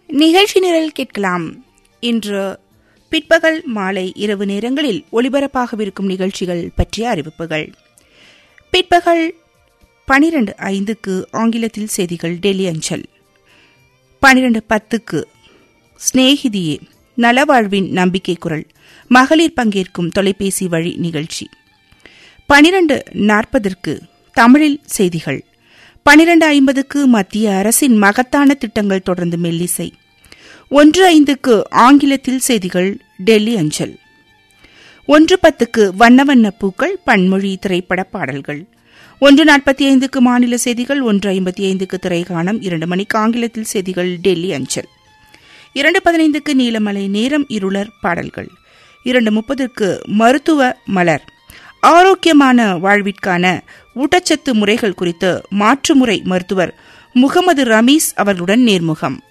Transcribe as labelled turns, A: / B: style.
A: நிகழ்ச்சி நிரல் கேட்கலாம் இன்று பிற்பகல் மாலை இரவு நேரங்களில் ஒளிபரப்பாகவிருக்கும் நிகழ்ச்சிகள் பற்றிய அறிவிப்புகள் பிற்பகல் பனிரெண்டு ஐந்துக்கு ஆங்கிலத்தில் செய்திகள் டெல்லி அஞ்சல் பனிரெண்டு பத்துக்கு ஸ்நேகிதியே நலவாழ்வின் நம்பிக்கை குரல் மகளிர் பங்கேற்கும் தொலைபேசி வழி நிகழ்ச்சி பனிரெண்டு நாற்பதற்கு தமிழில் செய்திகள் பனிரெண்டு ஐம்பதுக்கு மத்திய அரசின் மகத்தான திட்டங்கள் தொடர்ந்து மெல்லிசை ஒன்று ஐந்துக்கு ஆங்கிலத்தில் செய்திகள் டெல்லி அஞ்சல் ஒன்று பத்துக்கு வண்ண வண்ண பூக்கள் பன்மொழி திரைப்பட பாடல்கள் ஒன்று நாற்பத்தி ஐந்துக்கு மாநில செய்திகள் ஒன்று ஐம்பத்தி ஐந்துக்கு திரைகாணம் இரண்டு மணிக்கு ஆங்கிலத்தில் செய்திகள் டெல்லி அஞ்சல் இரண்டு பதினைந்துக்கு நீலமலை நேரம் இருளர் பாடல்கள் இரண்டு முப்பதுக்கு மருத்துவ மலர் ஆரோக்கியமான வாழ்விற்கான ஊட்டச்சத்து முறைகள் குறித்து மாற்றுமுறை மருத்துவர் முகமது ரமீஸ் அவர்களுடன் நேர்முகம்